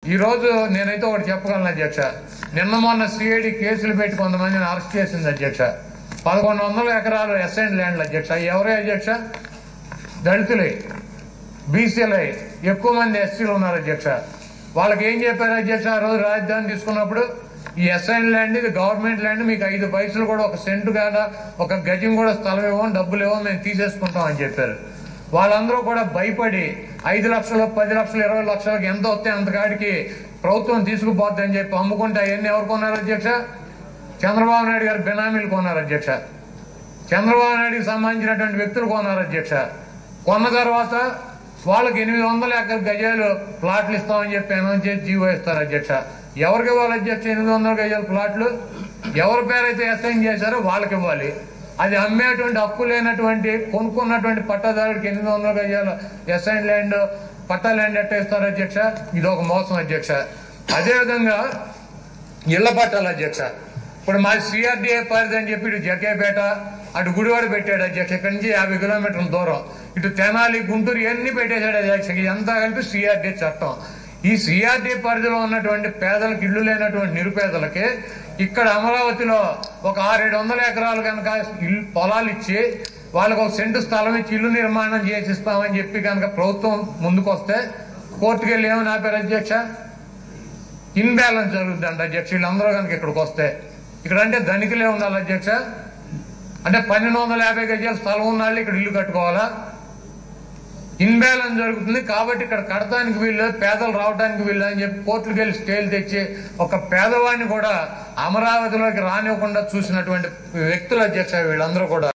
ఈ రోజు నేనైతే ఒకటి చెప్పగలను అధ్యక్ష నిన్న మొన్న సిఐడి కేసులు పెట్టి కొంతమందిని అరెస్ట్ చేసింది అధ్యక్ష పదకొండు వందల ఎకరాలు ఎస్ఐన్ ల్యాండ్లు అధ్యక్ష అవి ఎవరే అధ్యక్ష దళితులే బీసీలై ఎక్కువ మంది ఎస్సీలు ఉన్నారు అధ్యక్ష వాళ్ళకి ఏం చెప్పారు అధ్యక్ష ఆ రోజు రాజధాని తీసుకున్నప్పుడు ఈ ఎస్ఐన్ ల్యాండ్ ఇది గవర్నమెంట్ ల్యాండ్ మీకు ఐదు పైసలు కూడా ఒక సెంటు కాదా ఒక గజం కూడా స్థలం ఇవ్వం డబ్బులు ఇవ్వం మేము తీసేసుకుంటాం అని చెప్పారు వాళ్ళందరూ కూడా భయపడి ఐదు లక్షలు పది లక్షలు ఇరవై లక్షలకు ఎంత వస్తే అంతకాడికి ప్రభుత్వం తీసుకుపోద్దని చెప్పి అమ్ముకుంటే అవన్నీ ఎవరు కొన్నారు అధ్యక్ష చంద్రబాబు నాయుడు గారు బినామీలు కొన్నారు అధ్యక్ష చంద్రబాబు నాయుడుకి సంబంధించినటువంటి వ్యక్తులు కొన్నారు అధ్యక్ష కొన్న తర్వాత వాళ్ళకి ఎనిమిది వందల ఎకర గజాలు ప్లాట్లు ఇస్తామని చెప్పి అనౌన్స్ చేసి జీవో ఇస్తారు అధ్యక్ష ఎవరికి ఇవ్వాలి అధ్యక్ష ఎనిమిది వందల గజాల ప్లాట్లు ఎవరి పేరైతే అసైన్ చేశారో వాళ్ళకి ఇవ్వాలి అది అమ్మేటువంటి హక్కు లేనటువంటి కొనుక్కున్నటువంటి పట్టాదారుడికి ఎనిమిది వందల గజాల ఎస్ఐన్ ల్యాండ్ పట్టా ల్యాండ్ ఎట్ట ఇస్తారు అధ్యక్ష ఇది ఒక మోసం అధ్యక్ష అదేవిధంగా ఇళ్ల పట్టాలు అధ్యక్ష ఇప్పుడు మా సిఆర్డీఏ పరిధి అని చెప్పి ఇటు జకేపేట అటు గుడివాడ పెట్టాడు అధ్యక్ష ఇక్కడి నుంచి యాభై కిలోమీటర్ల దూరం ఇటు తెనాలి గుంటూరు ఇవన్నీ పెట్టేశాడు అధ్యక్ష ఇదంతా కలిపి సిఆర్డీ చట్టం ఈ సిఆర్డీ పరిధిలో ఉన్నటువంటి పేదలకు ఇల్లు లేనటువంటి నిరుపేదలకి ఇక్కడ అమరావతిలో ఒక ఆరేడు వందల ఎకరాలు కనుక ఇల్లు పొలాలు ఇచ్చి వాళ్ళకు ఒక సెంటు స్థలం ఇచ్చి ఇల్లు నిర్మాణం చేసిస్తామని చెప్పి కనుక ప్రభుత్వం ముందుకొస్తే కోర్టుకు వెళ్ళి ఏమని ఆపారు అధ్యక్ష ఇన్బ్యాలెన్స్ జరుగుతుందంట అధ్యక్ష వీళ్ళందరూ కనుక ఇక్కడికి వస్తే ఇక్కడ అంటే ధనికులే ఉండాలి అధ్యక్ష అంటే పన్నెండు వందల యాభై గజాల స్థలం ఉన్న వాళ్ళు ఇక్కడ ఇల్లు కట్టుకోవాలా ఇన్బ్యాలెన్స్ జరుగుతుంది కాబట్టి ఇక్కడ కడటానికి వీళ్ళు పేదలు రావడానికి వీళ్ళు అని చెప్పి కోర్టులకు వెళ్ళి స్టేలు తెచ్చి ఒక పేదవాడిని కూడా అమరావతిలోకి రానివ్వకుండా చూసినటువంటి వ్యక్తులు అధ్యక్ష వీళ్ళందరూ కూడా